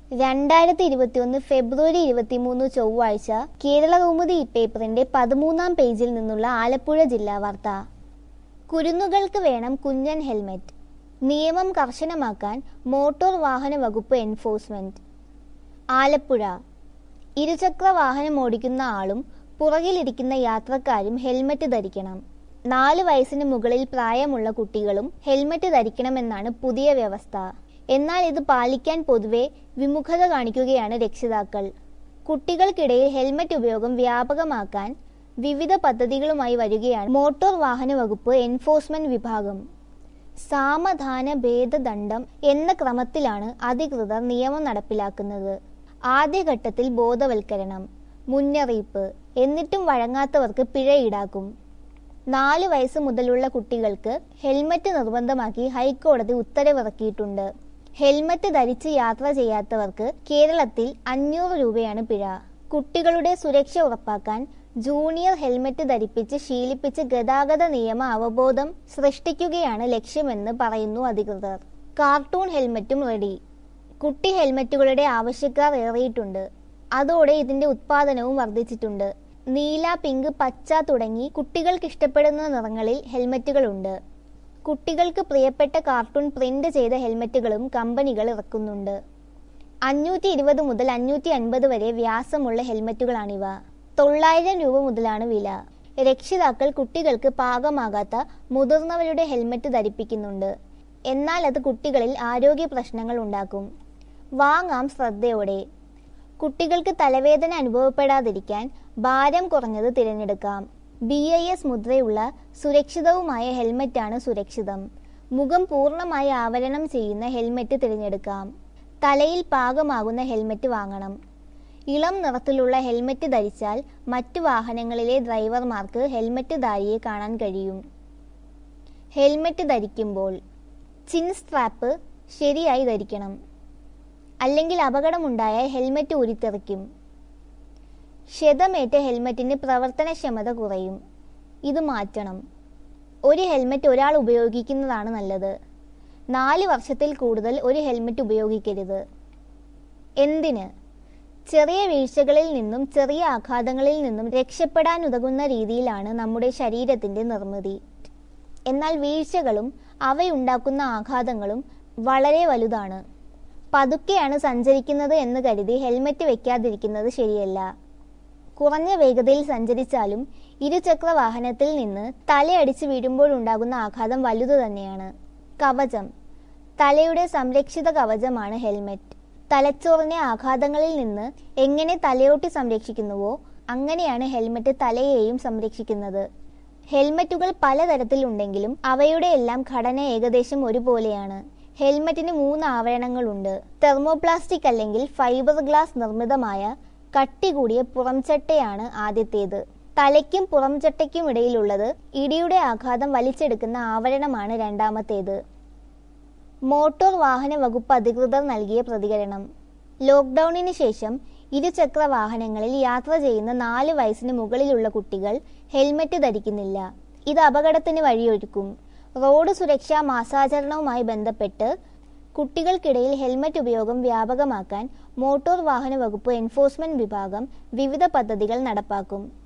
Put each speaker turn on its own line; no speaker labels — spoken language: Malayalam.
രണ്ടായിരത്തി ഇരുപത്തിയൊന്ന് ഫെബ്രുവരി ഇരുപത്തിമൂന്ന് ചൊവ്വാഴ്ച കേരള കൗമുദി പേപ്പറിന്റെ പതിമൂന്നാം പേജിൽ നിന്നുള്ള ആലപ്പുഴ ജില്ലാ വാർത്ത കുരുന്നുകൾക്ക് വേണം കുഞ്ഞൻ ഹെൽമെറ്റ് നിയമം കർശനമാക്കാൻ മോട്ടോർ വാഹന വകുപ്പ് എൻഫോഴ്സ്മെന്റ് ആലപ്പുഴ ഇരുചക്ര വാഹനം ഓടിക്കുന്ന ആളും പുറകിലിരിക്കുന്ന യാത്രക്കാരും ഹെൽമറ്റ് ധരിക്കണം നാല് വയസ്സിന് മുകളിൽ പ്രായമുള്ള കുട്ടികളും ഹെൽമറ്റ് ധരിക്കണമെന്നാണ് പുതിയ വ്യവസ്ഥ എന്നാൽ ഇത് പാലിക്കാൻ പൊതുവെ വിമുഖത കാണിക്കുകയാണ് രക്ഷിതാക്കൾ കുട്ടികൾക്കിടയിൽ ഹെൽമറ്റ് ഉപയോഗം വ്യാപകമാക്കാൻ വിവിധ പദ്ധതികളുമായി വരികയാണ് മോട്ടോർ വാഹന വകുപ്പ് എൻഫോഴ്സ്മെന്റ് വിഭാഗം സാമധാന ഭേദദണ്ഡം എന്ന ക്രമത്തിലാണ് അധികൃതർ നിയമം നടപ്പിലാക്കുന്നത് ആദ്യഘട്ടത്തിൽ ബോധവൽക്കരണം മുന്നറിയിപ്പ് എന്നിട്ടും വഴങ്ങാത്തവർക്ക് പിഴ ഈടാക്കും നാല് വയസ്സ് മുതലുള്ള കുട്ടികൾക്ക് ഹെൽമറ്റ് നിർബന്ധമാക്കി ഹൈക്കോടതി ഉത്തരവിറക്കിയിട്ടുണ്ട് ഹെൽമറ്റ് ധരിച്ച് യാത്ര ചെയ്യാത്തവർക്ക് കേരളത്തിൽ അഞ്ഞൂറ് രൂപയാണ് പിഴ കുട്ടികളുടെ സുരക്ഷ ഉറപ്പാക്കാൻ ജൂനിയർ ഹെൽമറ്റ് ധരിപ്പിച്ച് ശീലിപ്പിച്ച് ഗതാഗത നിയമ അവബോധം സൃഷ്ടിക്കുകയാണ് ലക്ഷ്യമെന്ന് പറയുന്നു അധികൃതർ കാർട്ടൂൺ ഹെൽമറ്റും റെഡി കുട്ടി ഹെൽമറ്റുകളുടെ ആവശ്യക്കാർ ഏറിയിട്ടുണ്ട് അതോടെ ഇതിന്റെ ഉത്പാദനവും വർദ്ധിച്ചിട്ടുണ്ട് നീല പിങ്ക് പച്ച തുടങ്ങി കുട്ടികൾക്ക് ഇഷ്ടപ്പെടുന്ന നിറങ്ങളിൽ ഹെൽമറ്റുകളുണ്ട് കുട്ടികൾക്ക് പ്രിയപ്പെട്ട കാർട്ടൂൺ പ്രിന്റ് ചെയ്ത ഹെൽമറ്റുകളും കമ്പനികൾ ഇറക്കുന്നുണ്ട് അഞ്ഞൂറ്റി ഇരുപത് മുതൽ അഞ്ഞൂറ്റി അൻപത് വരെ വ്യാസമുള്ള ഹെൽമറ്റുകളാണിവ തൊള്ളായിരം രൂപ മുതലാണ് വില രക്ഷിതാക്കൾ കുട്ടികൾക്ക് പാകമാകാത്ത മുതിർന്നവരുടെ ഹെൽമറ്റ് ധരിപ്പിക്കുന്നുണ്ട് എന്നാൽ അത് കുട്ടികളിൽ ആരോഗ്യ പ്രശ്നങ്ങൾ ഉണ്ടാക്കും വാങ്ങാം ശ്രദ്ധയോടെ കുട്ടികൾക്ക് തലവേദന അനുഭവപ്പെടാതിരിക്കാൻ ഭാരം കുറഞ്ഞത് തിരഞ്ഞെടുക്കാം ബി ഐ എസ് മുദ്രയുള്ള സുരക്ഷിതവുമായ ഹെൽമറ്റാണ് സുരക്ഷിതം മുഖം പൂർണ്ണമായി ആവരണം ചെയ്യുന്ന ഹെൽമറ്റ് തിരഞ്ഞെടുക്കാം തലയിൽ പാകമാകുന്ന ഹെൽമറ്റ് വാങ്ങണം ഇളം നിറത്തിലുള്ള ഹെൽമറ്റ് ധരിച്ചാൽ മറ്റു വാഹനങ്ങളിലെ ഡ്രൈവർമാർക്ക് ഹെൽമറ്റ് ധാരിയെ കാണാൻ കഴിയും ഹെൽമറ്റ് ധരിക്കുമ്പോൾ ചിൻ സ്ട്രാപ്പ് ശരിയായി ധരിക്കണം അല്ലെങ്കിൽ അപകടമുണ്ടായാൽ ഹെൽമറ്റ് ഊരിത്തെറിക്കും ക്ഷതമേറ്റ ഹെൽമറ്റിന് പ്രവർത്തനക്ഷമത കുറയും ഇത് മാറ്റണം ഒരു ഹെൽമറ്റ് ഒരാൾ ഉപയോഗിക്കുന്നതാണ് നല്ലത് നാല് വർഷത്തിൽ കൂടുതൽ ഒരു ഹെൽമറ്റ് ഉപയോഗിക്കരുത് എന്തിന് ചെറിയ വീഴ്ചകളിൽ നിന്നും ചെറിയ ആഘാതങ്ങളിൽ നിന്നും രക്ഷപ്പെടാൻ ഉതകുന്ന രീതിയിലാണ് നമ്മുടെ ശരീരത്തിന്റെ നിർമ്മിതി എന്നാൽ വീഴ്ചകളും അവയുണ്ടാക്കുന്ന ആഘാതങ്ങളും വളരെ വലുതാണ് പതുക്കെയാണ് സഞ്ചരിക്കുന്നത് എന്ന് കരുതി ഹെൽമറ്റ് വെക്കാതിരിക്കുന്നത് ശരിയല്ല കുറഞ്ഞ വേഗതയിൽ സഞ്ചരിച്ചാലും ഇരുചക്ര വാഹനത്തിൽ നിന്ന് തലയടിച്ച് വീഴുമ്പോഴുണ്ടാകുന്ന ആഘാതം വലുതു തന്നെയാണ് കവചം തലയുടെ സംരക്ഷിത കവചമാണ് ഹെൽമെറ്റ് തലച്ചോറിനെ ആഘാതങ്ങളിൽ നിന്ന് എങ്ങനെ തലയോട്ടി സംരക്ഷിക്കുന്നുവോ അങ്ങനെയാണ് ഹെൽമെറ്റ് തലയെയും സംരക്ഷിക്കുന്നത് ഹെൽമെറ്റുകൾ പലതരത്തിലുണ്ടെങ്കിലും അവയുടെ എല്ലാം ഘടന ഏകദേശം ഒരുപോലെയാണ് ഹെൽമെറ്റിന് മൂന്ന് ആവരണങ്ങളുണ്ട് തെർമോപ്ലാസ്റ്റിക് അല്ലെങ്കിൽ ഫൈബർ ഗ്ലാസ് നിർമ്മിതമായ കട്ടി കൂടിയ പുറംചട്ടയാണ് ആദ്യത്തേത് തലയ്ക്കും പുറംചട്ടയ്ക്കും ഇടയിലുള്ളത് ഇടിയുടെ ആഘാതം വലിച്ചെടുക്കുന്ന ആവരണമാണ് രണ്ടാമത്തേത് മോട്ടോർ വാഹന വകുപ്പ് അധികൃതർ നൽകിയ പ്രതികരണം ലോക്ക്ഡൌണിന് ശേഷം ഇരുചക്ര വാഹനങ്ങളിൽ യാത്ര ചെയ്യുന്ന നാല് വയസ്സിന് മുകളിലുള്ള കുട്ടികൾ ഹെൽമറ്റ് ധരിക്കുന്നില്ല ഇത് അപകടത്തിന് വഴിയൊരുക്കും റോഡ് സുരക്ഷാ മാസാചരണവുമായി ബന്ധപ്പെട്ട് കുട്ടികൾക്കിടയിൽ ഹെൽമറ്റ് ഉപയോഗം വ്യാപകമാക്കാൻ മോട്ടോർ വാഹന വകുപ്പ് എൻഫോഴ്സ്മെന്റ് വിഭാഗം വിവിധ പദ്ധതികൾ നടപ്പാക്കും